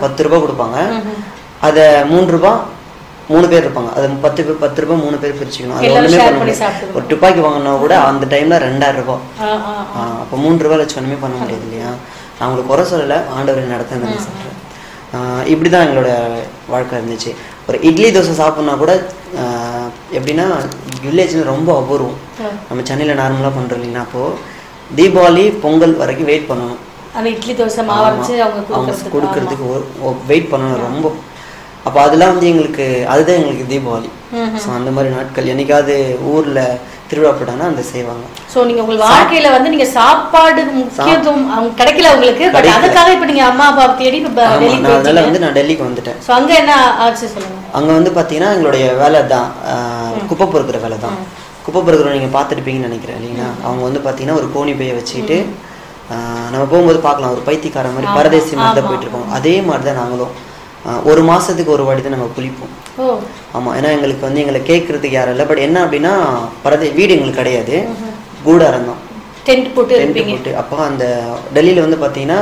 பத்து ரூபாய் கொடுப்பாங்க அதை மூணு ரூபாய் மூணு பேர் இருப்பாங்க அது பத்து பேர் பத்து ரூபாய் மூணு பேர் பிரிச்சுக்கணும் அது எல்லாரும் ஒண்ணுமே share பண்ண பண்ணி முடியாது சாப்பிட்டுக்கணும். ஒரு துப்பாக்கி வாங்கினா கூட அந்த டைம்ல ரெண்டாயிரம் ரூபாய் ஆ, ஆ. ஆ, அப்போ மூணு ரூபாய் வச்சு ஒன்றுமே பண்ண முடியாது இல்லையா நான் உங்களுக்கு குறை சொல்லலை ஆண்டவர் நடத்த சொல்கிறேன் இப்படி தான் எங்களோட வாழ்க்கை இருந்துச்சு ஒரு இட்லி தோசை சாப்பிட்னா கூட ஆ, எப்படின்னா வில்லேஜில் ரொம்ப அபூர்வம் நம்ம சென்னையில் நார்மலாக பண்ணுறோம் இல்லைன்னா அப்போது தீபாவளி பொங்கல் வரைக்கும் வெயிட் பண்ணணும் அந்த இட்லி தோசை மாவு அரைச்சு அவங்க அவங்க கொடுக்கறதுக்கு கொடுக்கறதுக்கு வெயிட் பண்ணணும் ரொம்ப அப்போ அதெல்லாம் வந்து எங்களுக்கு அதுதான் எங்களுக்கு தீபாவளி ஸோ அந்த மாதிரி நாட்கள் என்னைக்காவது ஊரில் திருவிழா போட்டாங்கன்னா அந்த செய்வாங்க சோ நீங்க உங்க வாழ்க்கையில வந்து நீங்க சாப்பாடு முக்கியத்துவம் அவங்க கிடைக்கல உங்களுக்கு பட் கிடைக்கல. அதுக்காக இப்ப நீங்க அம்மா அப்பா தேடி இப்ப ஆமா, டெல்லி நான் அதனால போயிட்டீங்க வந்து நான் டெல்லிக்கு வந்துட்டேன் சோ அங்க என்ன ஆச்சு சொல்லுங்க அங்கே வந்து பார்த்தீங்கன்னா எங்களுடைய வேலை தான் ஆஹ், குப்பை பொறுக்கிற வேலை தான் குப்பை பொறுக்கிற நீங்கள் பார்த்துருப்பீங்கன்னு நினைக்கிறேன் இல்லைங்களா அவங்க வந்து பார்த்தீங்கன்னா ஒரு கோணி பையை வச்சுக்கிட்டு ஆஹ், நம்ம போகும்போது பார்க்கலாம் ஒரு பைத்தியக்கார மாதிரி பரதேசி மாதிரி தான் போயிட்டு இருக்கோம் அதே மாதிரி தான் நாங்களும் ஆஹ், ஒரு மாசத்துக்கு ஒரு வாட்டி தான் நம்ம குளிப்போம் ஓ ஆமாம் ஏன்னா எங்களுக்கு வந்து எங்களை கேட்கறதுக்கு யாரும் இல்லை பட் என்ன அப்படின்னா பரதே வீடு எங்களுக்கு கிடையாது கூடாரம் தான் டென்ட் போட்டு டென்ட் இருப்பீங்க போட்டு அப்போ அந்த டெல்லியில் வந்து பார்த்தீங்கன்னா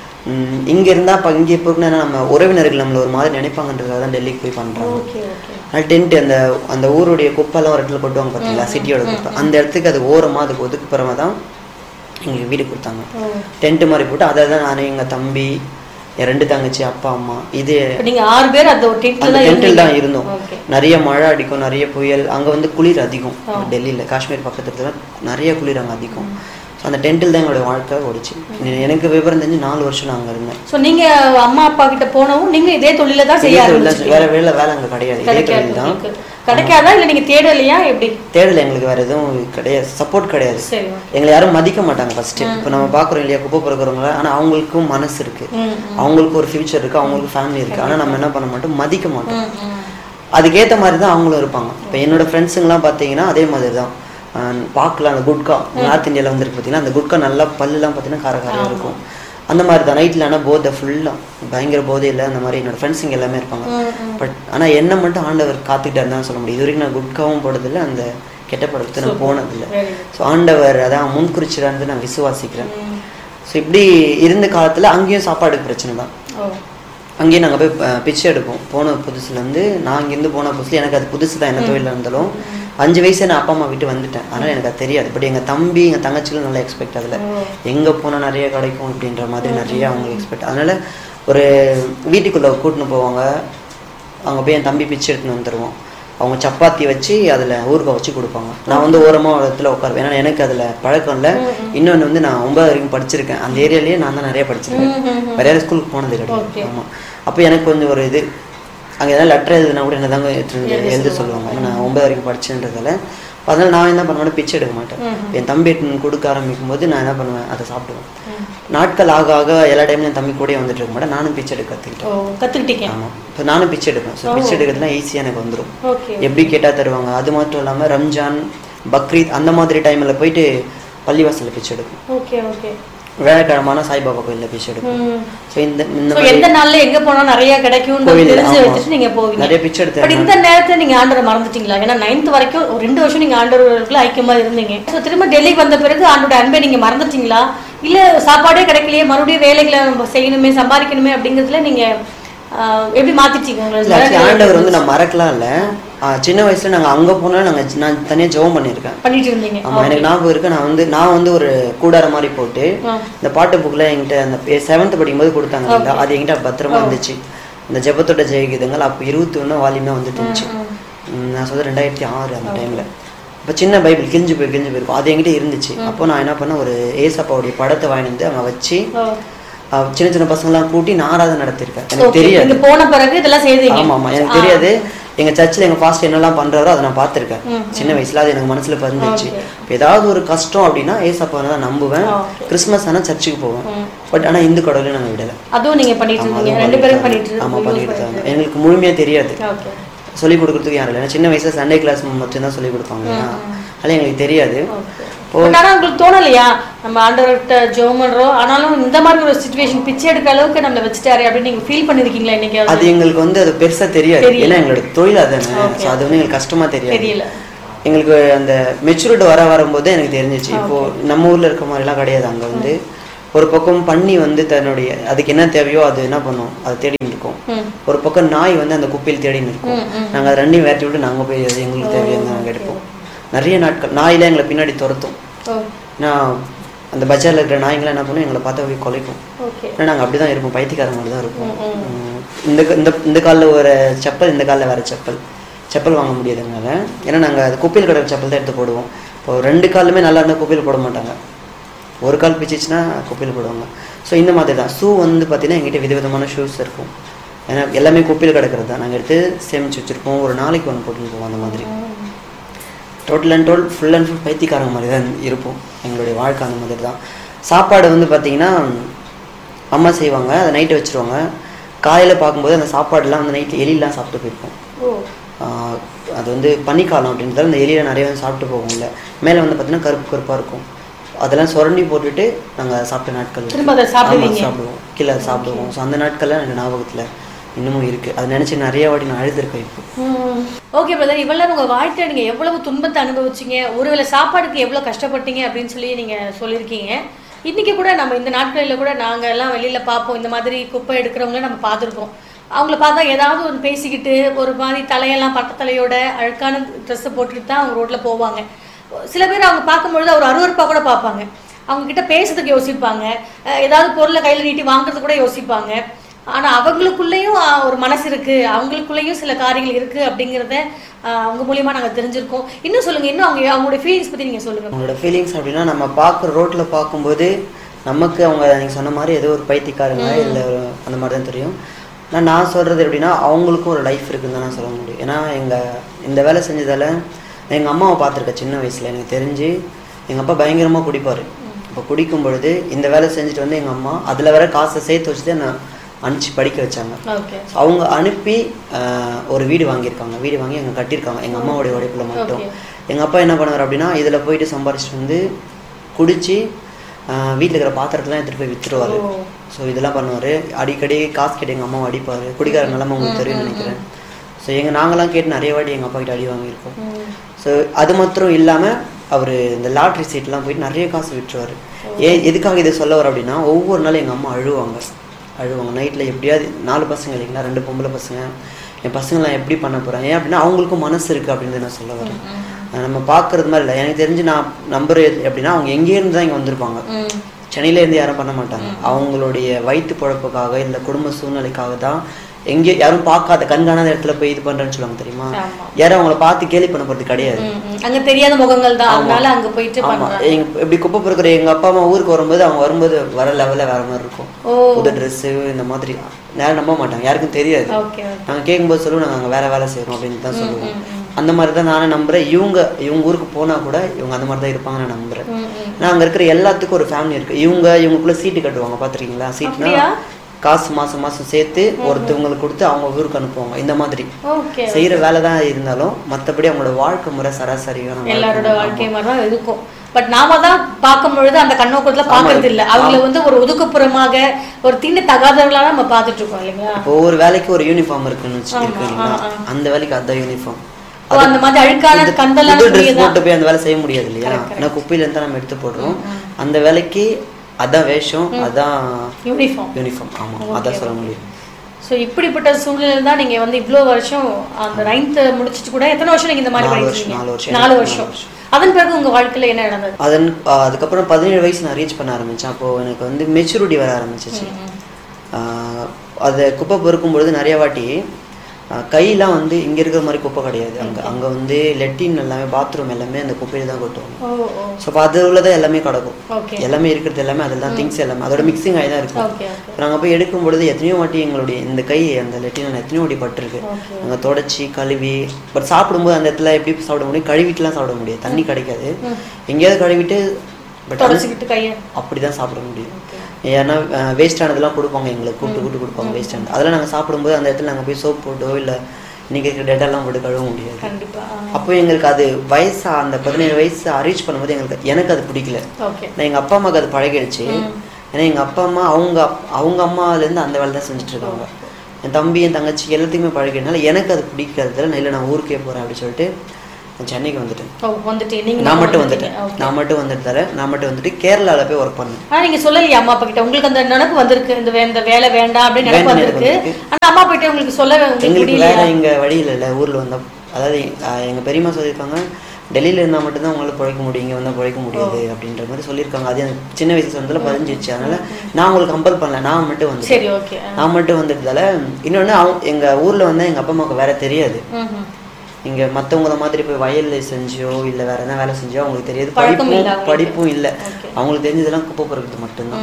ம், இங்க இருந்தா அப்போ இங்கே போக்குனா நம்ம உறவினர்கள் நம்மள ஒரு மாதிரி நினைப்பாங்கன்றதுக்காக தான் டெல்லிக்கு போய் பண்றாங்க ஓகே ஓகே அது டென்ட் அந்த அந்த ஊருடைய குப்பெல்லாம் ஒரு இடத்துல கொட்டுவாங்க பார்த்தீங்களா சிட்டியோட குப்பை அந்த இடத்துக்கு அது ஓரமா அதுக்கு ஒதுக்குப்புறமா தான் எங்களுக்கு வீடு கொடுத்தாங்க ஓ. டென்ட் மாதிரி போட்டு அதை தான் நான் எங்க தம்பி என் ரெண்டு தங்கச்சி அப்பா அம்மா இது இப்ப நீங்க ஆறு பேர் அந்த ஒரு டென்ட்ல அந்த தான் டென்ட்டில் தான் இருந்தீங்க இருந்தோம் ஓகே நிறைய மழை அடிக்கும் நிறைய புயல் அங்க வந்து குளிர் அதிகம் டெல்லியில காஷ்மீர் பக்கத்துல நிறைய குளிர் அங்க அதிகம் ஸோ அந்த டென்ட்டில் தான் எங்களோட வாழ்க்கை ஓடிச்சு எனக்கு விவரம் தெரிஞ்சு நாலு வருஷம் நான் அங்க இருந்தேன் சோ நீங்க அம்மா அப்பா கிட்ட போனவும் நீங்க இதே தொழில தான் செய்ய இதே தொழில் தான் ஆரம்பிச்சிட்டீங்க வேற வேலை வேலை அங்க கிடையாது இதே கிடைக்காது தொழில் தான் உங்களுக்கு. கிடைக்காதா இல்ல நீங்க தேடலையா எப்படி தேடல எங்களுக்கு வேற எதுவும் கிடையாது சப்போர்ட் கிடையாது சரி எங்களை யாரும் மதிக்க மாட்டாங்க ஃபர்ஸ்ட் இப்போ நம்ம பார்க்குறோம் இல்லையா குப்பை பிறக்கிறவங்கள ஆனா அவங்களுக்கும் மனசு இருக்கு ம், அவங்களுக்கு ஒரு ஃபியூச்சர் இருக்கு அவங்களுக்கு ஃபேமிலி இருக்கு ஆனா நம்ம என்ன பண்ண மாட்டோம் மதிக்க மாட்டோம் ம், ம். அதுக்கேற்ற மாதிரி தான் அவங்களும் இருப்பாங்க இப்போ என்னோட ஃப்ரெண்ட்ஸுங்கெல்லாம் பார்த்தீங்கன்னா அதே மாதிரி தான் ஆஹ் பார்க்கலாம் அந்த குட்கா நார்த் இந்தியாவில் வந்துருக்கு பார்த்தீங்கன்னா அந்த குட்கா நல்லா பல்லுலாம் பார்த்தீங்கன்னா கார காரையாக இருக்கும் அந்த மாதிரி தான் நைட்டில் ஆனால் போதை ஃபுல்லாக பயங்கர போதையில் அந்த மாதிரி என்னோட ஃப்ரெண்ட்ஸுங்க எல்லாமே இருப்பாங்க பட் ஆனால் என்ன மட்டும் ஆண்டவர் காத்துக்கிட்டே இருந்தாலும் சொல்ல முடியும் இது வரைக்கும் நான் குட்காவும் போடுறதில்ல அந்த கெட்ட படத்துக்கு நான் போனதில்லை Very good. ஸோ ஆண்டவர் அதான் முன்குறிச்சிடான்னு நான் விசுவாசிக்கிறேன் ஸோ இப்படி இருந்த காலத்தில் அங்கேயும் சாப்பாடுக்கு பிரச்சனை தான் ஓ அங்கேயும் நாங்கள் போய் அஹ், பிச்சை எடுப்போம் போன புதுசுலேருந்து நான் இங்கேருந்து போன புதுசுல எனக்கு அது புதுசு தான் என்ன தொழில் இருந்தாலும் அஞ்சு வயசு நான் அப்பா அம்மா விட்டு வந்துட்டேன் அதனால் எனக்கு அது தெரியாது பட் எங்கள் தம்பி எங்கள் தங்கச்சிகளும் நல்லா எக்ஸ்பெக்ட் அதில் எங்கே போனால் நிறைய கிடைக்கும் அப்படின்ற மாதிரி நிறைய அவங்க எக்ஸ்பெக்ட் அதனால் ஒரு வீட்டுக்குள்ளே கூட்டின்னு போவாங்க அங்கே போய் என் தம்பி பிச்சை எடுத்துன்னு வந்துடுவோம் அவங்க சப்பாத்தி வச்சு அதில் ஊறுகாய் வச்சு கொடுப்பாங்க நான் வந்து ஓரமாக ஒரு இடத்துல உட்காருவேன் ஏன்னா எனக்கு அதில் பழக்கம் இல்லை இன்னொன்று வந்து நான் ஒன்பது வரைக்கும் படிச்சிருக்கேன் அந்த ஏரியாலேயே நான் தான் நிறைய படிச்சிருக்கேன் வேற யாரும் ஸ்கூலுக்கு போனது கிடையாது ஆமாம் அப்போ எனக்கு கொஞ்சம் ஒரு இது அங்கே ஏதாவது லெட்டர் எழுதுனா கூட என்ன தாங்க எழுத சொல்லுவாங்க ஏன்னா நான் ஒன்பது வரைக்கும் படிச்சேன்றதால அதனால நான் என்ன பண்ணுவேன் பிச்சை எடுக்க மாட்டேன் என் தம்பி எடுத்துன்னு கொடுக்க ஆரம்பிக்கும் போது நான் என்ன பண்ணுவேன் அதை சாப்பிடுவேன் நாட்கள் ஆக ஆக எல்லா டைம்லையும் என் தம்பி கூடயே வந்துட்டு இருக்க மாட்டேன் நானும் பிச்சை எடுக்க கற்றுக்கிட்டேன் ஓ கத்துக்கிட்டீங்க ஆமாம் இப்போ நானும் பிச்சை எடுப்பேன் ஸோ பிச்சை எடுக்கிறதுலாம் ஈஸியாக எனக்கு வந்துடும் ஓகே எப்படி கேட்டால் தருவாங்க அது மட்டும் இல்லாமல் ரம்ஜான் பக்ரீத் அந்த மாதிரி டைமில் போயிட்டு பள்ளிவாசலில் பிச்சை எடுப்பேன் ஓகே ஓகே வியாழக்கிழமான சாய்பாபா கோயிலில் பிச்சை எடுப்பேன் ம் ஸோ இந்த இந்த சோ எந்த நாள்ல எங்க போனா நிறைய கிடைக்கும் கோவில், தெரிஞ்சு ஆமா. வச்சுட்டு நீங்க போவீங்க நிறைய பிச்சை எடுத்தேன் பட் இந்த நேரத்துல நீங்க ஆண்டவரை மறந்துட்டீங்களா ஏன்னா நைன்த் வரைக்கும் ஒரு ரெண்டு வருஷம் நீங்க ஆண்டவர்களுக்குள்ள ஐக்கியமா இருந்தீங்க சோ திரும்ப டெல்லிக்கு வந்த பிறகு ஆண்டோட அன்பை நீங்க மறந்துட்டீங்களா இல்ல சாப்பாடே கிடைக்கலையே மறுபடியும் வேலைகளை நம்ம செய்யணுமே சம்பாதிக்கணுமே அப்படிங்கிறதுல நீங்க ஆஹ், எப்படி மாத்திட்டீங்க இல்ல, உங்களை actually ஆண்டவர் வந்து நான் மறக்கலாம் இல்ல ஆ, சின்ன வயசுல நாங்க அங்க போனாலும் நாங்க நான் தனியா ஜெபம் பண்ணியிருக்கேன் பண்ணிட்டு இருந்தீங்க ஆமா எனக்கு ஞாபகம் இருக்கு நான் வந்து நான் வந்து ஒரு கூடார மாதிரி போட்டு ஆ. இந்த பாட்டு புக்ல என்கிட்ட அந்த செவன்த் படிக்கும்போது கொடுத்தாங்க இல்லைங்களா அது என்கிட்ட பத்திரமா இருந்துச்சு இந்த ஜெபத்தோட ஜெயகீதங்கள் அப்போ இருபத்தி ஒன்று வால்யூமே வந்துட்டு இருந்துச்சு ம், நான் சொல்றது ரெண்டாயிரத்தி ஆறு அந்த டைம்ல அப்போ சின்ன பைபிள் கிழிஞ்சு போய் கிழிஞ்சு போயிருக்கும் அது என்கிட்ட இருந்துச்சு அப்போ நான் என்ன பண்ணேன் ஒரு ஏசப்பாவுடைய படத்தை வாங்கிட்டு வந்து அங்க வச்சு ஓ. ஆ, சின்ன சின்ன பசங்களாம் கூட்டி நான் ஆராதனை நடத்திருக்கேன் எனக்கு Okay. தெரியாது நீங்க போன பிறகு இதெல்லாம் செய்தீங்க ஆமா ஆமா எனக்கு தெரியாது எங்க சர்ச்சில் எங்க பாஸ்டர் என்னெல்லாம் பண்றாரோ அதை நான் பார்த்திருக்கேன் சின்ன வயசுல அது எனக்கு மனசுல பதிஞ்சிச்சு இப்ப ஏதாவது ஒரு கஷ்டம் அப்படின்னா ஏசப்பா தான் நம்புவேன் Okay. கிறிஸ்மஸ் ஆனா சர்ச்சுக்கு போவேன் பட் ஆனா இந்து கடவுளையும் நாங்க விடல அதுவும் நீங்க பண்ணிட்டு ஆமா, இருந்தீங்க அதுவும் ரெண்டு பேரும் பண்ணிட்டு பண்ணிட்டு ஆமா இருந்தீங்க. பண்ணிட்டு இருந்தாங்க எங்களுக்கு முழுமையா தெரியாது ஓகே சொல்லி கொடுக்கறதுக்கு யாரும் இல்லை ஏன்னா சின்ன வயசுல சண்டே கிளாஸ் மட்டும் தான் சொல்லி கொடுப்பாங்க இல்லையா? அதனால எங்களுக்கு தெரியாது But ஆனா உங்களுக்கு தோணலையா நம்ம ஆண்டவர்கிட்ட ஜெபம் பண்றோம் ஆனாலும் இந்த மாதிரி ஒரு சுச்சுவேஷன் பிச்சை எடுக்க அளவுக்கு நம்மள வச்சுட்டாரு அப்படின்னு நீங்க ஃபீல் பண்ணிருக்கீங்களா இன்னைக்கு அது எங்களுக்கு வந்து அது பெருசா தெரியாது ஏன்னா எங்களோட தொழில் அதானே ஸோ அது வந்து எங்களுக்கு கஷ்டமா தெரியாது தெரியல எங்களுக்கு அந்த மெச்சூரிட்டி வர வரும்போது எனக்கு தெரிஞ்சிச்சு இப்போ நம்ம ஊர்ல இருக்க மாதிரிலாம் கிடையாது அங்க வந்து ஒரு பக்கம் பண்ணி வந்து தன்னுடைய அதுக்கு என்ன தேவையோ அது என்ன பண்ணும் அது தேடிட்டு இருக்கும் ம். ஒரு பக்கம் நாய் வந்து அந்த குப்பையில் தேடின்னு இருக்கும் ம், ம். நாங்கள் அதை ரெண்டையும் வேட்டி விட்டு நாங்கள் போய் அது எங்களுக்கு தேவையான நாங்கள் எடுப்போம் நிறைய நாட்கள் நாயில எங்களை பின்னாடி துரத்தும் ஓ ஏன்னா அந்த பஜாரில் இருக்கிற நாய்ங்களாம் என்ன பண்ணும் எங்களை பார்த்தா போய் குலைக்கும் ஓகே ஏன்னா நாங்கள் அப்படி தான் இருப்போம் பைத்தியக்கார மாதிரி தான் இருப்போம் உம், இந்த இந்த இந்த காலில் ஒரு செப்பல் இந்த காலில் வேறு செப்பல் செப்பல் வாங்க முடியாது எங்களால் ஏன்னா நாங்கள் அது குப்பையில் கிடக்கிற செப்பல் தான் எடுத்து போடுவோம் இப்போ ரெண்டு காலுமே நல்லா இருந்தால் குப்பையில் போட மாட்டாங்க ஒரு கால் பிச்சிச்சுன்னா குப்பையில் போடுவாங்க ஸோ இந்த மாதிரி தான் ஷூ வந்து பார்த்தீங்கன்னா எங்கிட்ட விதவிதமான ஷூஸ் இருக்கும் ஏன்னா எல்லாமே குப்பையில் கிடக்கிறது தான் நாங்கள் எடுத்து சேமிச்சு வச்சுருப்போம் ஒரு நாளைக்கு ஒன்று போட்டுன்னு போவோம் அந்த மாதிரி டோட்டல் அண்ட் டோல் ஃபுல் அண்ட் ஃபுல் பைத்தியக்காரங்க மாதிரி தான் இருப்போம் எங்களுடைய வாழ்க்கை அந்த மாதிரி தான் சாப்பாடு வந்து பார்த்தீங்கன்னா அம்மா செய்வாங்க அதை நைட்டு வச்சுருவாங்க காலையில் பார்க்கும்போது அந்த சாப்பாடுலாம் வந்து நைட்டில் எலிலாம் சாப்பிட்டு போயிருப்போம் ஓ ஆஹ் அது வந்து பனிக்காலம் அப்படின்றதால அந்த எலியில் நிறைய வந்து சாப்பிட்டு போகும்ல மேலே வந்து பார்த்தீங்கன்னா கருப்பு கருப்பாக இருக்கும் அதெல்லாம் சுரண்டி போட்டுட்டு நாங்கள் சாப்பிட்ட நாட்கள் திரும்ப அதை ஆமா, சாப்பிடுவீங்க சாப்பிடுவோம் கீழே சாப்பிடுவோம் ஸோ அந்த நாட்கள்லாம் எனக்கு ஞாபகத்தில் இன்னமும் இருக்குது அதை நினச்சி நிறைய வாட்டி நான் அழுதுருக்கேன் இப்போ ஓகே பிரதர் இவ்வளவு உங்க வாழ்க்கையில நீங்க எவ்வளவு துன்பத்தை அனுபவிச்சீங்க ஒருவேளை சாப்பாடுக்கு எவ்வளவு கஷ்டப்பட்டீங்க அப்படின்னு சொல்லி நீங்க சொல்லியிருக்கீங்க இன்னைக்கு கூட நம்ம இந்த நாட்களில் கூட நாங்க எல்லாம் வெளியில பார்ப்போம் இந்த மாதிரி குப்பை எடுக்கிறவங்கள நம்ம பார்த்துருக்கோம் அவங்கள பார்த்தா ஏதாவது ஒரு பேசிக்கிட்டு ஒரு மாதிரி தலையெல்லாம் பட்ட தலையோட அழுக்கான ட்ரெஸ்ஸை போட்டுட்டு தான் அவங்க ரோட்ல போவாங்க சில பேர் அவங்க பார்க்கும்பொழுது ஒரு அருவருப்பா கூட பார்ப்பாங்க அவங்க கிட்ட பேசுறதுக்கு யோசிப்பாங்க அஹ் ஏதாவது பொருளை கையில நீட்டி வாங்குறது கூட யோசிப்பாங்க ஆனா அவங்களுக்குள்ளேயும் ஆஹ், ஒரு மனசு இருக்கு அவங்களுக்குள்ளேயும் சில காரியங்கள் இருக்கு அப்படிங்கிறத ஆஹ், அவங்க மூலியமா நாங்க தெரிஞ்சிருக்கோம் இன்னும் சொல்லுங்க இன்னும் அவங்க அவங்களுடைய ஃபீலிங்ஸ் பத்தி நீங்க சொல்லுங்க அவங்களோட ஃபீலிங்ஸ் அப்படின்னா நம்ம பார்க்குற ரோட்டில் பார்க்கும்போது நமக்கு அவங்க நீங்கள் சொன்ன மாதிரி ஏதோ ஒரு பைத்தியக்காரங்க இல்லை அந்த மாதிரி தான் தெரியும் நான் நான் சொல்கிறது எப்படின்னா அவங்களுக்கும் ஒரு லைஃப் இருக்குன்னு தான் நான் சொல்ல முடியும் ஏன்னா எங்கள் இந்த வேலை செஞ்சதால் எங்கள் அம்மாவை பார்த்துருக்கேன் சின்ன வயசில் எனக்கு தெரிஞ்சு எங்கள் அப்பா பயங்கரமாக குடிப்பார் இப்போ குடிக்கும் பொழுது இந்த வேலை செஞ்சுட்டு வந்து எங்கள் அம்மா அதில் வேற காசை சேர்த்து வச்சு தான் நான் அனுப்பிச்சு படிக்க வச்சாங்க ஓகே So, அவங்க அனுப்பி ஆஹ், ஒரு வீடு வாங்கியிருக்காங்க வீடு வாங்கி அங்கே கட்டியிருக்காங்க எங்கள் அம்மாவுடைய உழைப்பில் மட்டும் எங்கள் அப்பா என்ன பண்ணுவார் அப்படின்னா இதில் போயிட்டு சம்பாரிச்சிட்டு வந்து குடிச்சு வீட்டில் இருக்கிற பாத்திரத்தெல்லாம் எடுத்துகிட்டு போய் விற்றுருவார் ஓ. ஸோ இதெல்லாம் பண்ணுவார் அடிக்கடி காசு கேட்டு எங்கள் அம்மாவை அடிப்பார் குடிக்கார நிலமை உங்களுக்கு தெரியும்னு நினைக்கிறேன் ஸோ எங்கள் நாங்களாம் கேட்டு நிறைய வாட்டி எங்கள் அப்பா கிட்ட அடி வாங்கியிருக்கோம் ஸோ அது மாத்திரம் இல்லாமல் அவர் இந்த லாட்ரி சீட்லாம் போயிட்டு நிறைய காசு விட்டுருவார் ஏ எதுக்காக இதை சொல்ல வர அப்படின்னா ஒவ்வொரு நாளும் எங்கள் அம்மா அழுவாங்க அழுவாங்க நைட்டில் எப்படியாவது நாலு பசங்க இல்லைங்களா ரெண்டு பொம்பளை பசங்க என் பசங்களாம் எப்படி பண்ண போகிறாங்க ஏன் அப்படின்னா அவங்களுக்கும் மனசு இருக்குது அப்படின்னு நான் சொல்ல வரேன் அஹ் நம்ம பார்க்கறது மாதிரி இல்லை எனக்கு தெரிஞ்சு நான் நம்புறது எப்படின்னா அவங்க எங்கேருந்து தான் இங்கே வந்திருப்பாங்க சென்னையில இருந்து யாரும் பண்ண மாட்டாங்க அவங்களுடைய வயிற்று பொழப்புக்காக இல்லை குடும்ப சூழ்நிலைக்காக தான் எங்கே யாரும் பார்க்காத கண்காணாத இடத்துல போய் இது பண்றேன்னு சொல்லுவாங்க தெரியுமா ஆமா. யாரும் அவங்கள பார்த்து கேலி பண்ண போறது கிடையாது ம், ம். அங்க தெரியாத முகங்கள் தான் அதனால அங்க போயிட்டு ஆமா பண்றாங்க எங்க இப்படி குப்பை பொறுக்கிற எங்க அப்பா அம்மா ஊருக்கு வரும்போது அவங்க வரும்போது வர லெவல்ல வேற மாதிரி இருக்கும் ஓ புது ட்ரெஸ் இந்த மாதிரி யாரும் நம்ப மாட்டாங்க யாருக்கும் தெரியாது ஓகே நாங்க கேட்கும்போது சொல்லுவோம் நாங்க அங்க வேற வேலை செய்யறோம் அப்படின்னு தான் சொல்லுவோம் அந்த மாதிரி தான் நானே நம்புறேன் இவங்க இவங்க ஊருக்கு போனா கூட இவங்க அந்த மாதிரி தான் இருப்பாங்க நான் நம்புறேன் ம், ம். நான் அங்க இருக்கிற எல்லாத்துக்கும் ஒரு ஃபேமிலி இருக்கு இவங்க இவங்களுக்குள்ள சீட்டு கட்டுவாங்க பாத்திருக்கீங்களா சீட்னா அப்படியா? காசு மாசம் மாசம் சேர்த்து ஒருத்தவங்களுக்கு கொடுத்து அவங்க ஊருக்கு அனுப்புவாங்க இந்த மாதிரி ஓகே செய்யற வேலை தான் இருந்தாலும் மத்தபடி அவங்களோட வாழ்க்கை முறை சராசரியான வாழ்க்கை எல்லாரோட முறை. வாழ்க்கை மாதிரி தான் இருக்கும் பட் நாம தான் பார்க்கும் பொழுது அந்த கண்ணோக்கத்துல பாக்குறது இல்ல அவங்கள வந்து ஒரு ஒதுக்குப்புறமாக ஒரு தீண்ட தகாதவர்களா நம்ம பார்த்துட்டு இருக்கோம் இல்லைங்களா இப்போ ஒவ்வொரு வேலைக்கு ஒரு யூனிஃபார்ம் இருக்குன்னு வச்சு- இருக்கு இல்லைங்களா அந்த வேலைக்கு அதான் யூனிஃபார்ம் ஓ, அந்த மாதிரி அழுக்கான கந்தலான புது ட்ரெஸ் துணியை தான் போட்டு போய் அந்த வேலை செய்ய முடியாது இல்லையா ஏன்னா குப்பையில இருந்து தான் நம்ம எடுத்து போடுறோம் அந்த வேலைக்கு அதான் வேஷம் அதான் யூனிஃபார்ம் யூனிஃபார்ம் ஆமா அதான் சொல்ல முடியும் ஸோ இப்படிப்பட்ட சூழ்நிலை தான் நீங்க வந்து இவ்வளோ வருஷம் அந்த நைன்த் முடிச்சிட்டு கூட எத்தனை வருஷம் நீங்க இந்த மாதிரி நாலு படிச்சீங்க வருஷம், நாலு வருஷம். நாலு வருஷம் அதன் பிறகு உங்க வாழ்க்கையில என்ன நடந்தது அதன் ஆஹ் அதுக்கப்புறம் பதினேழு வயசு நான் ரீச் பண்ண ஆரம்பிச்சேன் அப்போ எனக்கு வந்து மெச்சூரிட்டி வர ஆரம்பிச்சிச்சு ஆஹ் அதை குப்பை பொறுக்கும் பொழுது நிறைய வாட்டி ஆஹ் கையெல்லாம் வந்து இங்க இருக்கிற மாதிரி குப்பை கிடையாது அங்க அங்க வந்து லெட்டின் எல்லாமே பாத்ரூம் எல்லாமே அந்த குப்பையில தான் கொட்டுவாங்க ஓ ஓ ஸோ அப்போ அது உள்ளதான் எல்லாமே கிடக்கும் ஓகே எல்லாமே இருக்கிறது எல்லாமே அதில் தான் திங்ஸ் எல்லாமே அதோட மிக்சிங் ஆகி தான் இருக்கும் ஓகே ஓகே இப்போ நாங்கள் போய் எடுக்கும் பொழுது எத்தனையோ வாட்டி எங்களுடைய இந்த கை அந்த லெட்டினில் எத்தனையோ வாட்டி பட்டிருக்கு ஓகே நாங்கள் தொடச்சி கழுவி பட் சாப்பிடும்போது அந்த இடத்துல எப்படி சாப்பிட முடியும் கழுவிட்டுலாம் சாப்பிட முடியாது தண்ணி கிடைக்காது எங்கேயாவது கழுவிட்டு பட் தொடச்சிக்கிட்டு கையை அப்படி தான் சாப்பிட முடியும் ஏன்னா வேஸ்ட் ஆனதெல்லாம் கொடுப்பாங்க எங்களுக்கு கூப்பிட்டு கூப்பிட்டு கொடுப்பாங்க வேஸ்ட் ஆனது அதெல்லாம் நாங்கள் சாப்பிடும்போது அந்த இடத்துல நாங்கள் போய் சோப் போட்டோ இல்லை இன்னைக்கு இருக்கிற டேட்டாலாம் போட்டு கழுவ முடியாது கண்டிப்பா அப்போ எங்களுக்கு அது வயசா அந்த பதினேழு வயசு அரீச் பண்ணும்போது எங்களுக்கு எனக்கு அது பிடிக்கல ஓகே நான் எங்கள் அப்பா அம்மாவுக்கு அது பழகிடுச்சு ஏன்னா எங்கள் அப்பா அம்மா அவங்க அப்- அவங்க அம்மாலேருந்து அந்த வேலை தான் செஞ்சுட்டு இருக்காங்க என் தம்பி என் தங்கச்சி எல்லாத்துக்குமே பழகினால எனக்கு அது பிடிக்கிறதுல நான் இல்லை நான் ஊருக்கே போகிறேன் அப்படின்னு சொல்லிட்டு நான் சென்னைக்கு வந்துட்டேன் ஓ வந்துட்டு நீங்க நான் மட்டும் வந்துட்டேன் ஓகே நான் மட்டும் வந்துட்டு தரேன் நான் மட்டும் வந்துட்டு கேரளால போய் ஒர்க் பண்ணேன் ஆனா நீங்க சொல்லலையா அம்மா அப்பா கிட்ட உங்களுக்கு அந்த நினைப்பு வந்திருக்கு இந்த வே- இந்த வேலை வேண்டாம் அப்படின்னு நினைப்பு வேண்டாம் வந்திருக்கு நினைப்பு ஆனா அந்த அம்மா போயிட்டு உங்களுக்கு சொல்ல உங்களுக்கு எங்களுக்கு முடியலையா வேற இங்க வழி இல்லைல்ல ஊர்ல வந்தா அதாவது அஹ், எங்க பெரியம்மா சொல்லியிருக்காங்க டெல்லியில இருந்தா மட்டும்தான் உங்களால பிழைக்க முடியும் இங்க வந்தா பிழைக்க முடியாது அப்படின்ற மாதிரி சொல்லியிருக்காங்க அது எனக்கு சின்ன வயசு சொன்னதுல பதிஞ்சிச்சு அதனால நான் உங்களுக்கு கம்பல் பண்ணல நான் மட்டும் வந்து சரி ஓகே நான் மட்டும் வந்ததால இன்னொன்னு அவங்க எங்க ஊர்ல வந்து எங்க அப்பா அம்மாவுக்கு வேற தெரியாது இங்க மத்தவங்கள மாதிரி போய் வயல்ல செஞ்சோ இல்ல வேற எதனா வேலை செஞ்சோ அவங்களுக்கு தெரியாது பழக்கம் இல்ல படிப்பும் அவங்களுக்கு. படிப்பும் இல்ல Okay. அவங்களுக்கு தெரிஞ்சதெல்லாம் குப்பை பொறுக்கிறது மட்டும்தான்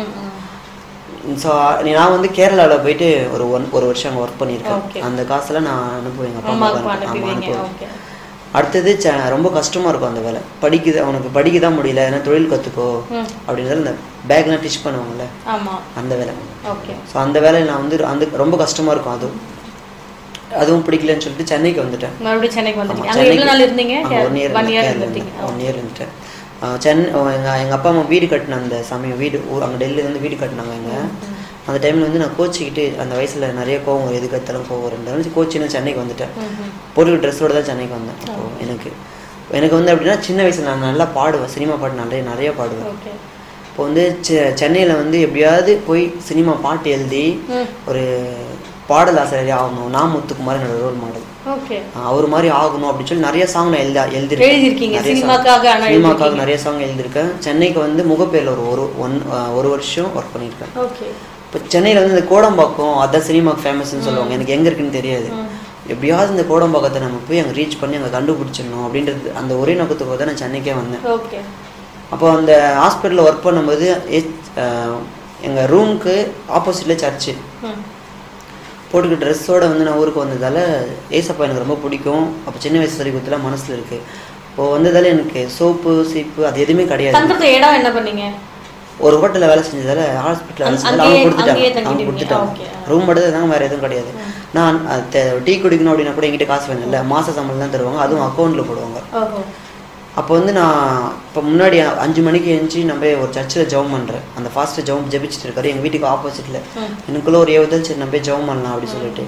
ஸோ நான் வந்து கேரளாவில் போயிட்டு ஒரு ஒன் ஒரு வருஷம் அங்கே ஒர்க் Okay. பண்ணியிருக்கேன் அந்த காசெல்லாம் நான் அனுப்புவேன் எங்கள் அப்பா அம்மாவுக்கு அம்மாவுக்கு அனுப்பு- ஆமா, அனுப்புவீங்க அனுப்புவேன் ஓகே அடுத்தது ச- ரொம்ப கஷ்டமா இருக்கும் அந்த வேலை படிக்குது அவனுக்கு படிக்க தான் முடியல ஏன்னா தொழில் கற்றுக்கோ ம். அப்படின்றது இந்த பேக்லாம் டிச் பண்ணுவாங்கல்ல ஆமா அந்த வேலை ஓகே ஸோ அந்த வேலை நான் வந்து அந்த ரொம்ப கஷ்டமா இருக்கும் அதுவும் அதுவும் பிடிக்கலன்னு சொல்லிட்டு சென்னைக்கு வந்துட்டேன் மறுபடியும் சென்னைக்கு ஆமா, வந்துட்டீங்க அங்க எவ்வளவு நாள் இருந்தீங்க ஒன் இயர் ஒன் இயர் இருந்தீங்க ஒன் இயர் இருந்துட்டேன் ஆஹ் சென்னை எங்கள் எங்கள் அப்பா அம்மா வீடு கட்டின அந்த சமயம் வீடு ஊர் அங்கே டெல்லியில இருந்து வீடு கட்டினாங்க எங்க அந்த டைமில் வந்து நான் கோச்சிக்கிட்டு அந்த வயசுல நிறைய கோவம் வரும், எதுக்கு எடுத்தாலும் கோவம் இருந்தாலும் கோச்சி நான் சென்னைக்கு வந்துட்டேன் போட்டு ட்ரெஸ்ஸோட தான் சென்னைக்கு வந்தேன் அப்போ எனக்கு எனக்கு வந்து அப்படின்னா சின்ன வயசுல நான் நல்லா பாடுவேன் சினிமா பாட்டு நிறைய நிறைய பாடுவேன் ஓகே இப்போ வந்து செ- சென்னையில வந்து எப்படியாவது போய் சினிமா பாட்டு எழுதி ம். ஒரு பாடல் ஆசிரியர் ஆகணும் நான் முத்துக்குமார் என்னோட ரோல் மாடல் ஓகே அவர் மாதிரி ஆகணும் அப்படின்னு சொல்லி நிறைய சாங் நான் எழுத எழுதியிருக்கீங்க, நிறைய song. சினிமாக்காக ஆனா சினிமாக்காக நிறைய சாங் எழுதியிருக்கேன் சென்னைக்கு வந்து முகப்பேர்ல ஒரு ஒரு ஒன் ஒரு வருஷம் ஒர்க் பண்ணியிருக்கேன் ஓகே இப்போ சென்னையில வந்து இந்த கோடம்பாக்கம் அதான் சினிமாக்கு ஃபேமஸ்னு சொல்லுவாங்க எனக்கு எங்க இருக்குன்னு தெரியாது எப்படியாவது இந்த கோடம்பாக்கத்தை நம்ம போய் அங்கே ரீச் பண்ணி அங்கே கண்டுபிடிச்சிடணும் அப்படின்றது அந்த ஒரே நோக்கத்துக்கு தான் நான் சென்னைக்கே வந்தேன் ஓகே அப்போ அந்த ஹாஸ்பிட்டலில் ஒர்க் பண்ணும்போது எச்- அஹ் எங்க ரூமுக்கு ஆப்போசிட்ல சர்ச்சு ம் போட்டுக்க ட்ரெஸ்ஸோட வந்து நான் ஊருக்கு வந்ததால ஏசப்பா எனக்கு ரொம்ப பிடிக்கும் அப்போ சின்ன வயசு சொல்லி கொடுத்துலாம் மனசுல இருக்கு இப்போ வந்ததால எனக்கு சோப்பு சீப்பு அது எதுவுமே கிடையாது தங்குறது இடம் என்ன பண்ணீங்க ஒரு ஹோட்டல்ல வேலை செஞ்சதால ஹாஸ்பிட்டல் வேலை அங்க- செஞ்சதால அவங்க அங்கேயே- கொடுத்துட்டாங்க அங்கேயே அவங்க தங்கிடுவீங்க. கொடுத்துட்டாங்க Okay. ரூம் மட்டும் தான் வேற எதுவும் கிடையாது நான் டீ குடிக்கணும் அப்படின்னா கூட என்கிட்ட காசு வேணும் இல்லை மாச சம்பளம் தான் தருவாங்க அதுவும் அக்கௌண்ட்ல போடுவாங்க ஓஹோ அப்போ வந்து நான் இப்போ முன்னாடி அஞ்சு மணிக்கு எழுந்துச்சி நம்ம போய் ஒரு சர்ச்சில் ஜெபம் பண்ணுறேன் அந்த ஃபாஸ்ட்டு ஜெபம் ஜெபிச்சுட்டு இருக்காரு எங்கள் வீட்டுக்கு ஆப்போசிட்டில் எனக்குள்ள ஒரு ஏவுதல் சரி நம்ம போய் ஜெபம் பண்ணலாம் அப்படி சொல்லிட்டு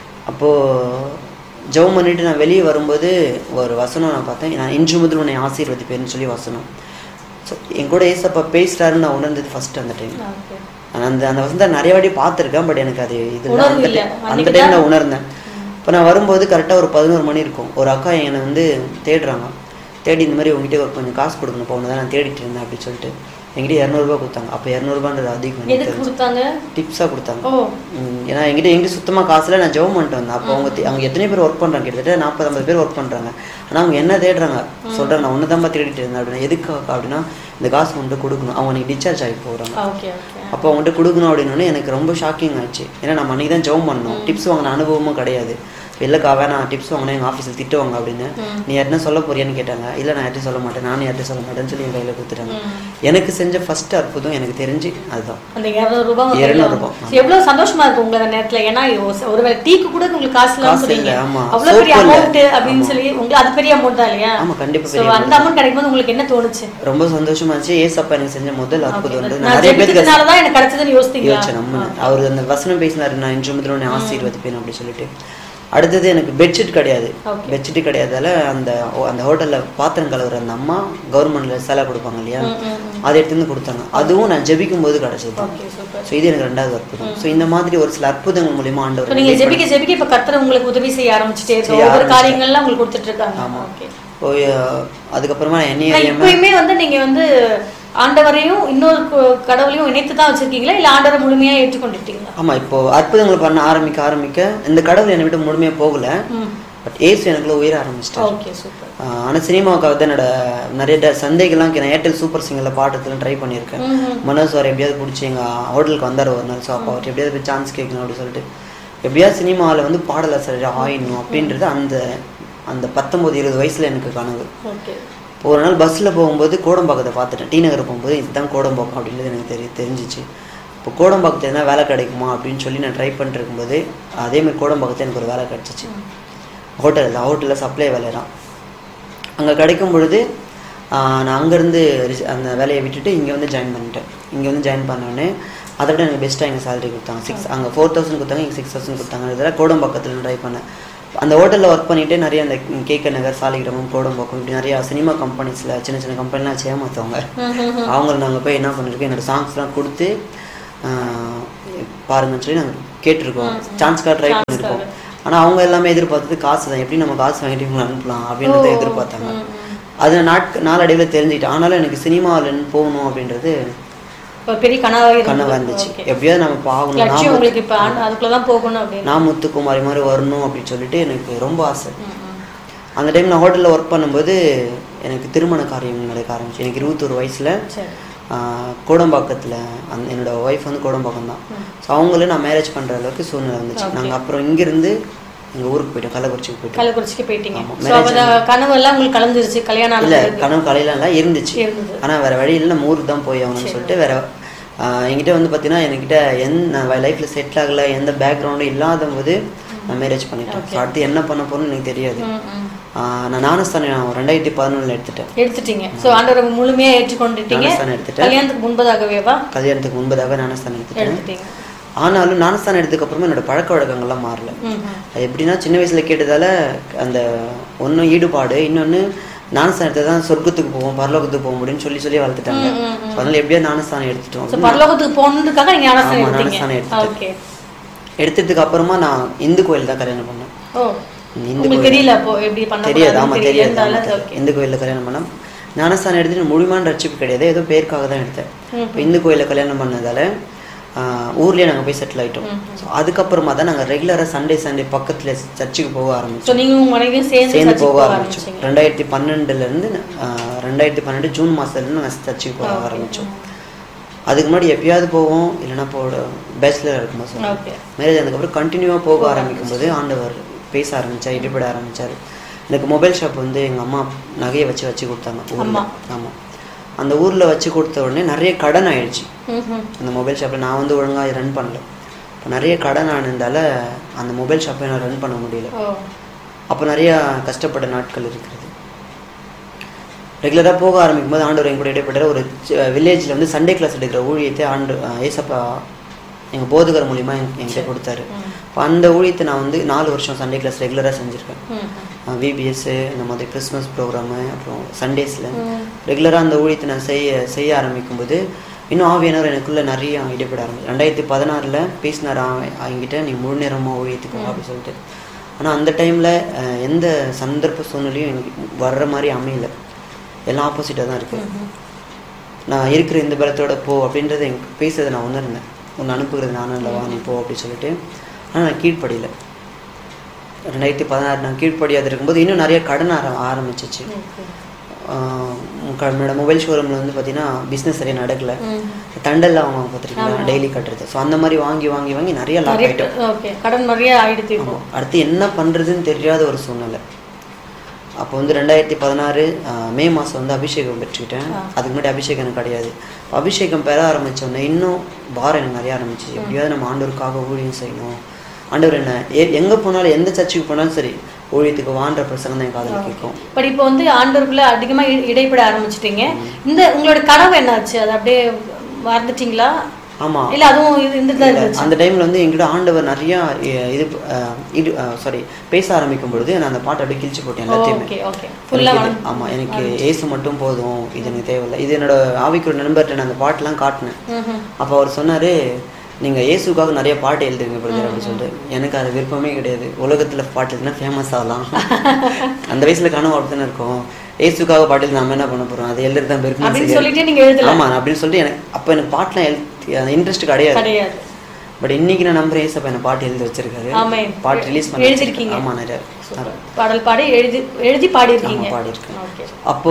அப்போது ஜெபம் பண்ணிட்டு நான் வெளியே வரும்போது ஒரு வசனம் நான் பார்த்தேன் நான் இன்று முதல் உன்னை ஆசீர்வதிப்பேன்னு சொல்லி வசனம் ஸோ என் கூட ஏசப்பா பேசுகிறாருன்னு நான் உணர்ந்தது ஃபர்ஸ்ட் அந்த டைம் ஓகே நான் அந்த அந்த வசனத்தை நிறைய வாட்டி பார்த்துருக்கேன் பட் எனக்கு அது இது உணர்வு அந்த இல்ல. time- அந்த அன்னைக்கு டைம் தான் நான் உணர்ந்தேன் இப்போ நான் வரும்போது கரெக்டாக ஒரு பதினோரு மணி இருக்கும் ஒரு அக்கா என்னை வந்து தேடுறாங்க தேடி இந்த மாதிரி உங்ககிட்ட ஒரு கொஞ்சம் காசு கொடுக்கணும் போகணும் தான் நான் தேடிட்டு இருந்தேன் அப்படின்னு சொல்லிட்டு என்கிட்ட இரநூறுபா கொடுத்தாங்க அப்போ இரநூறுபான்றது அதிகம் எனக்கு எதுக்கு தெரிஞ்சு கொடுத்தாங்க டிப்ஸாக கொடுத்தாங்க ஓ ம், ஏன்னா என்கிட்ட எங்கிட்ட சுத்தமாக காசுல நான் ஜெபம் பண்ணிட்டு வந்தேன் அப்போ அவங்க தே- அவங்க எத்தனை பேர் ஒர்க் பண்ணுறாங்க கிட்டத்தட்ட நாற்பது ஐம்பது பேர் ஒர்க் பண்ணுறாங்க ஆனால் அவங்க என்ன தேடுறாங்க சொல்கிறாங்க நான் ஒன்று தான் தேடிட்டு இருந்தேன் அப்படின்னா எதுக்கு அப்படின்னா இந்த காசு கொண்டு கொடுக்கணும் அவங்க நீ டிஸ்சார்ஜ் ஆகி போகிறாங்க ஓகே ஓகே அப்போ அவங்ககிட்ட கொடுக்கணும் அப்படின்னோடனே எனக்கு ரொம்ப ஷாக்கிங் ஆச்சு ஏன்னா நம்ம அன்றைக்கி தான் ஜெபம் பண்ணோம் டிப்ஸ் வாங்கின அனுபவமும் கிடையாது இல்லைக்கா வேணாம் டிப்ஸ் வாங்கினா எங்கள் ஆஃபீஸில் திட்டுவாங்க அப்படின்னு நீ யார்ட்டா சொல்ல போறியான்னு கேட்டாங்க இல்லை நான் யார்ட்டையும் சொல்ல மாட்டேன் நானும் யார்ட்டையும் சொல்ல மாட்டேன்னு சொல்லி என் கையில் கொடுத்துட்டாங்க எனக்கு செஞ்ச ஃபர்ஸ்ட் அற்புதம் எனக்கு தெரிஞ்சு அதுதான் அந்த இருநூறு ரூபாய் உங்க கையில இருநூறு வந்து- ரூபாய், சரி, எவ்வளவு சந்தோஷமா இருக்கு உங்களுக்கு அந்த நேரத்துல ஏன்னா ஒரு- ஒருவேளை டீக்கு கூட உங்களுக்கு காசு இல்லாம காசு சொல்றீங்க இல்ல, ஆமா. அவ்வளவு பெரிய soap இல்ல. அமௌண்ட் அப்படின்னு சொல்லி உங்களுக்கு அது பெரிய அமௌண்ட் தான் இல்லையா ஆமா, கண்டிப்பா So, பெரிய அந்த அமௌண்ட் கிடைக்கும்போது உங்களுக்கு என்ன தோணுச்சு ரொம்ப சந்தோஷமா இருந்துச்சு ஏசப்பா எனக்கு செஞ்ச முதல் அற்புதம் வந்து நான் நிறைய பேருக்கு ஜெபிச்சதுனால தான் எனக்கு கிடைச்சதுன்னு யோசித்தீங்களா யோசிச்சேன் நம்ம அவர் அந்த வசனம் பேசினாரு நான் இன்று முதல் உன்னை ஆசீர்வதிப்பேன் அப்படி சொல்லிட்டு அடுத்தது எனக்கு பெட்ஷீட் கிடையாது Okay. பெட்ஷீட் கிடையாதால அந்த ஓ- அந்த ஹோட்டல்ல பாத்திரம் கழுவுற அந்த அம்மா கவர்மெண்ட்ல சேலை கொடுப்பாங்க இல்லையா அதை எடுத்து வந்து கொடுத்தாங்க அதுவும் நான் ஜெபிக்கும் போது கிடைச்சது ஓகே சூப்பர் ஸோ இது எனக்கு ரெண்டாவது அற்புதம் ஸோ இந்த மாதிரி ஒரு சில அற்புதங்கள் மூலியமா இப்போ ஆண்டவர் நீங்க ஜெபிக்க ஜெபிக்க இப்ப கர்த்தர் உங்களுக்கு உதவி செய்ய ஆரம்பிச்சுட்டே இருக்கு செய்ய ஒவ்வொரு காரியங்கள்லாம் உங்களுக்கு கொடுத்துட்டு இருக்காங்க ஆமா. ஓகே போய் அஹ், அதுக்கப்புறமா நான் என்னைய ஆனா அறியாம இப்பயுமே வந்து நீங்க வந்து ஆண்டவரையும் இன்னொரு கு- கடவுளையும் இணைத்து தான் வச்சிருக்கீங்களா இல்ல ஆண்டவரை முழுமையா ஏற்றுக்கொண்டுட்டீங்களா ஆமா இப்போ அற்புதங்கள் பண்ண ஆரம்பிக்க ஆரம்பிக்க இந்த கடவுள் என்னை விட்டு முழுமையா போகல ம் பட் ஏசு எனக்குள்ள உயிர ஆரம்பிச்சிட்டாரு ஓகே சூப்பர் ஆஹ் ஆனா சினிமாவுக்கு வந்து என்னோட நிறைய ட- சந்தைகள்லாம் நான் ஏர்டெல் சூப்பர் சிங்கரில் பாட்டத்துலாம் ட்ரை பண்ணியிருக்கேன் மனோஜ் சார் எப்படியாவது பிடிச்சி எங்கள் ஹோட்டலுக்கு வந்தார் ஒரு நாள் ஸோ அப்போ அவர் எப்படியாவது போய் சான்ஸ் கேட்கணும் அப்படின்னு சொல்லிட்டு எப்படியாவது சினிமாவில் வந்து பாடலாசிரியர் ஆயிடணும் அப்படின்றது அந்த அந்த பத்தொம்போது இருபது வயசுல எனக்கு கனவு ஓகே இப்போ ஒரு நாள் பஸ்ஸில் போகும்போது கோடம்பாக்கத்தை பார்த்துட்டேன் டி நகர் போகும்போது இதுதான் கோடம்பாக்கம் அப்படின்றது எனக்கு தெரிய தெரிஞ்சிச்சு இப்போ கோடம்பாக்கத்தில் எதனா வேலை கிடைக்குமா அப்படின்னு சொல்லி நான் ட்ரை பண்ணிட்டு இருக்கும்போது அதேமாதிரி கோடம்பாக்கத்தில் எனக்கு ஒரு வேலை கிடச்சிச்சு ஹோட்டலில் ஹோட்டலில் சப்ளை வேலை தான் அங்கே கிடைக்கும் பொழுது ஆஹ், நான் அங்கேருந்து அந்த வேலையை விட்டுட்டு இங்கே வந்து ஜாயின் பண்ணிட்டேன் இங்கே வந்து ஜாயின் பண்ணோடனே அதை விட எனக்கு பெஸ்ட்டாக எங்கள் சேலரி கொடுத்தாங்க சிக்ஸ் அங்கே ஃபோர் தௌசண்ட் கொடுத்தாங்க இங்கே சிக்ஸ் தௌசண்ட் கொடுத்தாங்க இதெல்லாம் கோடம்பாக்கத்தில் ட்ரை பண்ணேன் அந்த ஹோட்டலில் ஒர்க் பண்ணிட்டு நிறைய அந்த கேக்க நகர் சாலிகிராமம் கோடம்பாக்கம் இப்படி நிறைய சினிமா கம்பெனிஸில் சின்ன சின்ன கம்பெனிலாம் ஏமாற்றுவாங்க அவங்கள நாங்கள் போய் என்ன பண்ணிருக்கோம் என்னோட சாங்ஸ்லாம் கொடுத்து ஆஹ், பாருங்கன்னு சொல்லி நாங்கள் கேட்டிருக்கோம் சான்ஸ்க்காக ட்ரை பண்ணியிருக்கோம் ஆனால் அவங்க எல்லாமே எதிர்பார்த்தது காசு தான் எப்படி நம்ம காசு வாங்கிட்டு இவங்களை அனுப்பலாம் அப்படின்றத எதிர்பார்த்தாங்க அது நாட்க நாளடைவில் தெரிஞ்சுக்கிட்டேன் ஆனாலும் எனக்கு சினிமாவில் போகணும் அப்படின்றது ஒரு பெரிய கனவாக இருந்தது கனவாக இருந்துச்சு எப்படியாவது நம்ம பாகணும் நான் லட்சியம் உங்களுக்கு இப்போ அதுக்குள்ள தான் போகணும் அப்படின்னு நான் முத்துக்குமாரி மாதிரி வரணும் அப்படின்னு சொல்லிட்டு எனக்கு ரொம்ப ஆசை அந்த டைம் நான் ஹோட்டலில் ஒர்க் பண்ணும்போது எனக்கு திருமண காரியம் நடக்க ஆரம்பிச்சு எனக்கு இருபத்தொரு வயசில் சரி கோடம்பாக்கத்தில் அந்த என்னோட ஒய்ஃப் வந்து கோடம்பாக்கம் தான் ஸோ அவங்களும் நான் மேரேஜ் பண்ணுற அளவுக்கு சூழ்நிலை வந்துச்சு நாங்கள் அப்புறம் இங்கேருந்து எங்கள் ஊருக்கு போயிட்டோம் கள்ளக்குறிச்சிக்கு போயிட்டோம் கள்ளக்குறிச்சிக்கு போயிட்டீங்க ஆமா, ஸோ அந்த கனவு எல்லாம் உங்களுக்கு கலந்துருச்சு கல்யாணம் இல்லை ஆனது கனவு காலையிலலாம் இருந்துச்சு இருந்தது ஆனால் வேறு வழி இல்லை நம்ம ஊருக்கு தான் போய் ஆகணும்னு சொல்லிட்டு வேறு என்கிட்ட வந்து பார்த்தீங்கன்னா என்கிட்ட என் நான் லைஃப்பில் செட்டில் ஆகலை எந்த பேக்ரவுண்டும் இல்லாத போது நான் மேரேஜ் பண்ணிட்டேன் ஸோ அடுத்து என்ன பண்ண போறேன்னு எனக்கு தெரியாது ம், ம். ஆஹ் நான் ஞானஸ்தானம் நான் ரெண்டாயிரத்தி பதினொன்றில் எடுத்துட்டேன் எடுத்துட்டீங்க ஸோ ஆண்டவரை முழுமையா ஏற்றுக்கொண்டுட்டீங்க ஞானஸ்தானம் எடுத்துட்டேன் கல்யாணத்துக்கு முன்பதாகவேவா கல்யாணத்துக்கு முன்பதாக ஞானஸ்தானம் எடுத்துட்டேன் எடுத்துட்டீங்க ஆனாலும் ஞானஸ்தானம் எடுத்ததுக்கு அப்புறமா என்னோட பழக்க வழக்கங்கள்லாம் மாறல ம், ம். அது எப்படின்னா சின்ன வயசுல கேட்டதால அந்த ஒன்றும் ஈடுபாடு இன்னொன்று ஞானஸ்தானம் எடுத்தால் தான் சொர்க்கத்துக்கு போவோம் பரலோகத்துக்கு போக முடியும்னு சொல்லி சொல்லி வளர்த்துட்டாங்க So, அதனால எப்படியா ஞானஸ்தானம் எடுத்துட்டோம் ஸோ பரலோகத்துக்கு போனதுக்காக நீங்க ஞானஸ்தானம் ஆமா, எடுத்தீங்க ஞானஸ்தானம் எடுத்துட்டேன். ஓகே எடுத்ததுக்கு அப்புறமா நான் இந்து கோயில் தான் கல்யாணம் பண்ணேன் ஓ இந்து உங்களுக்கு தெரியல அப்போ எப்படி பண்ண தெரியாது ஆமா தெரியாது ஆமா, தெரியல தெரியாது. இந்து கோயிலில் கல்யாணம் பண்ணேன் ஞானஸ்தானம் எடுத்துட்டு முழுமையான ரட்சிப்பு கிடையாது ஏதோ பேருக்காக தான் எடுத்தேன் இப்போ இந்து கோயிலில் கல்யாணம் பண்ணதால ஆஹ், ஊர்லயே நாங்க போய் செட்டில் ஆயிட்டோம் ஸோ அதுக்கப்புறமா தான் நாங்க ரெகுலரா சண்டே சண்டே பக்கத்துல சர்ச்சுக்கு போக ஆரம்பிச்சோம் ஸோ நீங்க உங்க மனைவியும் சேர்ந்து சேர்ந்து சர்ச்சுக்கு போக போக ஆரம்பிச்சோம் ஆரம்பிச்சீங்க ரெண்டாயிரத்தி பன்னெண்டுல இருந்து ஆஹ், ரெண்டாயிரத்தி பன்னெண்டு ஜூன் மாசத்துல இருந்து நாங்கள் சர்ச்சுக்கு போக ஆரம்பிச்சோம் அதுக்கு முன்னாடி எப்பயாவது போவோம் இல்லைன்னா போட பேச்சுலர் இருக்கும்போது சொல்லுவோம் ஓகே மேரேஜ் ஆனதுக்கப்புறம் கண்டினியூவாக போக ஆரம்பிக்கும் போது ஆண்டவர் பேச ஆரம்பிச்சார் ஈடுபட ஆரம்பிச்சார் எனக்கு மொபைல் ஷாப் வந்து எங்கள் அம்மா நகையை வச்சு வச்சு கொடுத்தாங்க ஊரில் ஆமாம் அந்த ஊரில் வச்சு கொடுத்த உடனே நிறைய கடன் ஆயிடுச்சு ம் அந்த மொபைல் ஷாப்பில் நான் வந்து ஒழுங்காக ரன் பண்ணல இப்போ நிறைய கடன் ஆனதால அந்த மொபைல் ஷாப்பை நான் ரன் பண்ண முடியல ஓ அப்போ நிறையா கஷ்டப்பட்ட நாட்கள் இருக்கிறது ரெகுலராக போக ஆரம்பிக்கும் போது ஆண்டவர் என் கூட இடைப்பட்ட ஒரு வில்லேஜில் வந்து சண்டே கிளாஸ் எடுக்கிற ஊழியத்தை ஆண்டு அஹ், ஏசப்பா எங்கள் போதகர் மூலிமா என்- என்கிட்ட கொடுத்தாரு அப்போ அந்த ஊழியத்தை நான் வந்து நாலு வருஷம் சண்டே கிளாஸ் ரெகுலராக செஞ்சுருக்கேன் ம் விபிஎஸ் இந்த மாதிரி கிறிஸ்மஸ் ப்ரோக்ராமு அப்புறம் சண்டேஸில் ரெகுலராக அந்த ஊழியத்தை நான் செய்ய செய்ய ஆரம்பிக்கும் போது இன்னும் ஆவியானவர் எனக்குள்ளே நிறைய ஈடுபட ஆரம்பிச்சு ரெண்டாயிரத்தி பதினாறில் பேசினார் அவன் அவங்கிட்ட நீ முழு நேரமாக ஊழியத்துக்கு வா அப்படின்னு சொல்லிட்டு ஆனால் அந்த டைமில் எந்த சந்தர்ப்ப சூழ்நிலையும் எனக்கு வர்ற மாதிரி அமையல எல்லாம் ஆப்போசிட்டாக தான் இருக்குது நான் இருக்கிற இந்த பலத்தோட போ அப்படின்றத எனக்கு பேசுறதை நான் உணர்ந்தேன் உன்னை அனுப்புகிறது நானும் இல்லவா நீ போ அப்படின்னு சொல்லிட்டு ஆனால் நான் கீழ்ப்படியில ரெண்டாயிரத்தி பதினாறு நான் கீழ்ப்படியாது இருக்கும்போது இன்னும் நிறைய கடன் ஆர ஆரம்பிச்சிச்சு ஆஹ் உங்க- என்னோட மொபைல் ஷோரூமில் வந்து பார்த்தீங்கன்னா பிஸ்னஸ் சரியாக நடக்கல தண்டெல்லாம் அவங்க பார்த்துருக்கீங்களா டெய்லி கட்டுறது ஸோ அந்த மாதிரி வாங்கி வாங்கி வாங்கி நிறைய லாக் ஆகிட்டோம் ஓகே கடன் நிறைய ஆயிடுத்து இப்போ ஆமாம் அடுத்து என்ன பண்ணுறதுன்னு தெரியாத ஒரு சூழ்நிலை அப்போ வந்து ரெண்டாயிரத்தி பதினாறு மே மாதம் வந்து அபிஷேகம் பெற்றுக்கிட்டேன் அதுக்கு முன்னாடி அபிஷேகம் எனக்கு கிடையாது அப்ப அபிஷேகம் பெற ஆரம்பித்தோடனே இன்னும் பாரம் எனக்கு நிறைய ஆரம்பிச்சிச்சு எப்படியாவது நம்ம ஆண்டவருக்காக ஊழியம் செய்யணும் ஆண்டவர் என்ன எ- எங்க போனாலும் எந்த சர்ச்சுக்கு போனாலும் சரி ஊழியத்துக்கு வான்ற பிரசங்கம் தான் என் காதுல கேட்கும் பட் இப்போ வந்து ஆண்டவருக்குள்ள அதிகமா இ- இடைப்பட ஆரம்பிச்சிட்டீங்க இந்த உங்களோட கனவு என்னாச்சு அது அப்படியே மறந்துட்டீங்களா ஆமா இல்ல அதுவும் இது இந்த தான் இருந்துச்சு அந்த டைம்ல வந்து என்கிட்ட ஆண்டவர் நிறைய எ- இது அஹ், இது சாரி பேச ஆரம்பிக்கும் பொழுது நான் அந்த பாட்டை அப்படியே கிழிச்சு போட்டேன் எல்லாத்தையுமே ஓகே ஓகே ஃபுல்லா எனக்கு இது- ஆமா எனக்கு ஏசு மட்டும் போதும் இது எனக்கு தேவையில்லை இது என்னோட ஆவிக்குரிய நண்பர்கிட்ட நான் அந்த பாட்டெல்லாம் காட்டினேன் அப்போ அவர் சொன்னாரு நீங்க இயேசுக்காக நிறைய பாட்டு எழுதுங்க பிரதர் அப்படின்னு சொல்லிட்டு எனக்கு அது விருப்பமே கிடையாது உலகத்துல பாட்டு எழுதுனா ஃபேமஸ் ஆகலாம் அந்த வயசுல கனவு அப்படித்தானே இருக்கும் இயேசுக்காக பாட்டு எழுதி நம்ம என்ன பண்ண போறோம் அது எழுதுறது தான் அப்படின்னு பெருமை சொல்லிட்டு நீங்க எழுதல ஆமா அப்படின்னு சொல்லிட்டு எனக்கு அப்போ எனக்கு பாட்டுலாம் எழு அந்த இன்ட்ரெஸ்ட் கிடையாது கிடையாது பட் இன்னைக்கு நான் நம்புறேன் ஏசப்பா என்ன பாட்டு எழுதி வச்சிருக்காரு ஆமே பாட்டு ரிலீஸ் பண்ணி எழுதிருக்கீங்க. ஆமா நிறைய பாடல் பாடி எழுதி எழுதி பாடி இருக்கீங்க ஆமா, பாடியிருக்கேன். ஓகே அப்போ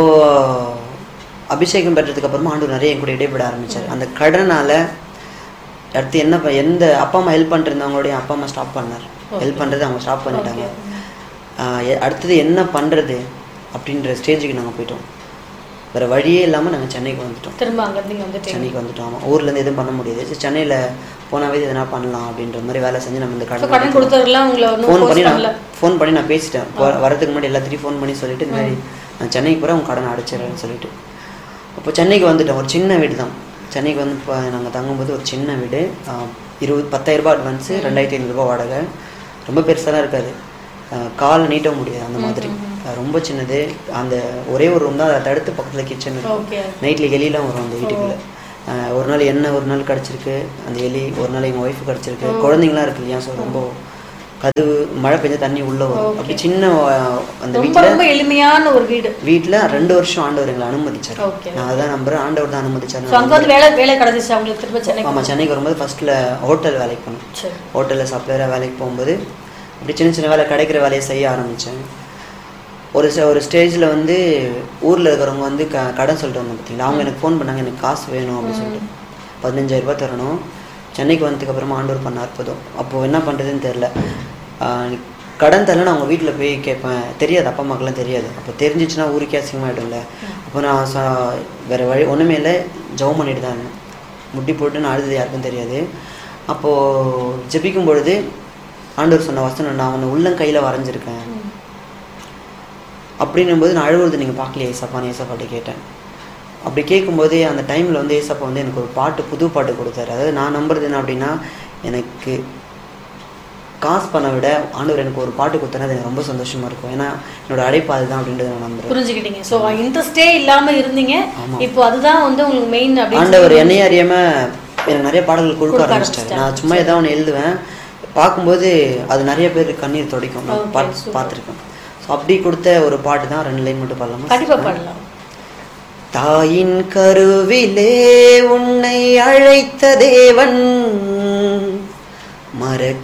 அபிஷேகம் பெற்றதுக்கு அப்புறமா ஆண்டவர் நிறைய என் கூட இடைப்பட ஆரம்பிச்சார் அந்த கடனால அடுத்து என்ன ப- எந்த அப்பா அம்மா ஹெல்ப் பண்ணிருந்தவங்களுடைய அப்பா அம்மா ஸ்டாப் பண்ணார் ஹெல்ப் பண்றது அவங்க ஸ்டாப் பண்ணிட்டாங்க ஆஹ் எ- அடுத்தது என்ன பண்றது அப்படின்ற ஸ்டேஜுக்கு நாங்க போயிட்டோம் வேற வழியே இல்லாம நாங்க சென்னைக்கு வந்துட்டோம் திரும்ப அங்க இருந்து இங்க வந்துட்டீங்க சென்னைக்கு வந்துட்டோம் ஆமா ஊர்ல இருந்து எதுவும் பண்ண முடியாது சரி சென்னையில போனாவே எதனா பண்ணலாம் அப்படின்ற மாதிரி வேலை செஞ்சு நம்ம இந்த So, கடன் கடன் கொடுத்தவரெல்லாம் உங்களை ஒன்றும் ஃபோன் பண்ணி ஃபோர்ஸ் நான் பண்ணல ஃபோன் பண்ணி நான் பேசிட்டேன் வர- வரதுக்கு முன்னாடி எல்லாத்தையும் ஃபோன் பண்ணி சொல்லிட்டு இந்த மாதிரி நான் சென்னைக்கு போகிறேன் உங்க கடனை அடைச்சிடுறேன்னு சொல்லிட்டு அப்போ சென்னைக்கு வந்துட்டேன் ஒரு சின்ன வீடு தான் சென்னைக்கு வந்து இப்போ நாங்கள் தங்கும்போது ஒரு சின்ன வீடு ஆஹ், இருபது பத்தாயிரம் ரூபாய் அட்வான்ஸு ரெண்டாயிரத்தி ஐநூறுரூபா வாடகை ரொம்ப பெருசாலாம் இருக்காது ஆஹ், கால் நீட்ட முடியாது அந்த மாதிரி ஆஹ், ரொம்ப சின்னது அந்த ஒரே ஒரு ரூம் தான் அதை தடுத்து பக்கத்தில் கிச்சன் இருக்கும் ஓகே நைட்டில் எலிலாம் வரும் அந்த வீட்டுக்குள்ள அஹ் ஒரு நாள் என்ன ஒரு நாள் கிடச்சிருக்கு அந்த எலி ஒரு நாள் எங்கள் ஒய்ஃபு கிடச்சிருக்கு குழந்தைங்களாம் இருக்கு இல்லையா ஸோ ரொம்ப கதவு மழை பெஞ்சா தண்ணி உள்ளே வரும் அப்படி சின்ன அஹ், அந்த ரொம்ப வீட்டில் ரொம்ப எளிமையான ஒரு வீடு வீட்டில் ரெண்டு வருஷம் ஆண்டவர் எங்களை அனுமதிச்சார் ஓகே நான் அதான் நம்புறேன் ஆண்டவர் தான் ஸோ அனுமதிச்சார் அங்க வந்து வேலை வேலை கிடைச்சிச்சு அவங்களுக்கு திரும்ப சென்னை ஆமாம் சென்னைக்கு வரும்போது ஃபர்ஸ்ட்டில் ஹோட்டல் வேலைக்கு போனேன் சரி ஹோட்டலில் சப்ளையராக வேலைக்கு போகும்போது இப்படி சின்ன சின்ன வேலை கிடைக்கிற வேலையை செய்ய ஆரம்பித்தேன் ஒரு ச- ஒரு ஸ்டேஜில் வந்து ஊரில் இருக்கிறவங்க வந்து க கடன் சொல்லிட்டு வந்தாங்க பார்த்தீங்களா அவங்க எனக்கு ஃபோன் பண்ணாங்க எனக்கு காசு வேணும் அப்படின்னு சொல்லிட்டு பதினஞ்சாயிரம் ரூபாய் தரணும் சென்னைக்கு வந்ததுக்கு அப்புறமா ஆண்டவர் பண்ண அற்புதம் அப்போது என்ன பண்ணுறதுன்னு தெரில கடன் தரல நான் அவங்க வீட்டில் போய் கேட்பேன் தெரியாது அப்பா அம்மாக்கெல்லாம் தெரியாது அப்போ தெரிஞ்சிச்சுன்னா ஊருக்கே அசிங்கமாயிடும்ல அப்போ நான் ச வேறு வழி ஒன்றுமே இல்லை ஜெபம் பண்ணிட்டு தான் இருந்தேன் முட்டி போட்டு நான் அழுது யாருக்கும் தெரியாது அப்போது ஜெபிக்கும் பொழுது ஆண்டவர் சொன்ன வசனம் நான் உன்னை உள்ளங்கையில் வரைஞ்சிருக்கேன் அப்படின்னும் போது நான் அழுவுறது நீங்கள் பார்க்கலையே ஏசப்பான்னு ஏசப்பாட்ட கேட்டேன் அப்படி கேட்கும்போது அந்த டைமில் வந்து ஏசப்பா வந்து எனக்கு ஒரு பாட்டு புது பாட்டு கொடுத்தாரு அதாவது நான் நம்புறது என்ன அப்படின்னா எனக்கு காசு பண்ண விட ஆண்டவர் எனக்கு ஒரு பாட்டு கொடுத்தனா அது எனக்கு ரொம்ப சந்தோஷமா இருக்கும் ஏன்னா என்னோட அழைப்பு அதுதான் அப்படின்றத நான் நம்புறேன் புரிஞ்சுக்கிட்டீங்க ஸோ இன்ட்ரெஸ்டே இல்லாம இருந்தீங்க ஆமா. இப்போ அதுதான் வந்து உங்களுக்கு மெயின் அப்படின்னு ஆண்டவர் என்னையே அறியாம எனக்கு நிறைய பாடல்கள் கொடுக்க கொடுக்க ஆரம்பிச்சிட்டாரு ஆரம்பிச்சிட்டாரு. நான் சும்மா ஏதாவது ஒன்று எழுதுவேன் பார்க்கும்போது அது நிறைய பேர் கண்ணீர் துடைக்கும் நான் Okay, பார்த்து super. பார்த்துருக்கேன் ஸோ அப்படி கொடுத்த ஒரு பாட்டு தான் ரெண்டு லைன் மட்டும் பாடலாமா கண்டிப்பா பாடலாம் தாயின் கருவிலே உன்னை அழைத்த தேவன் மறக்க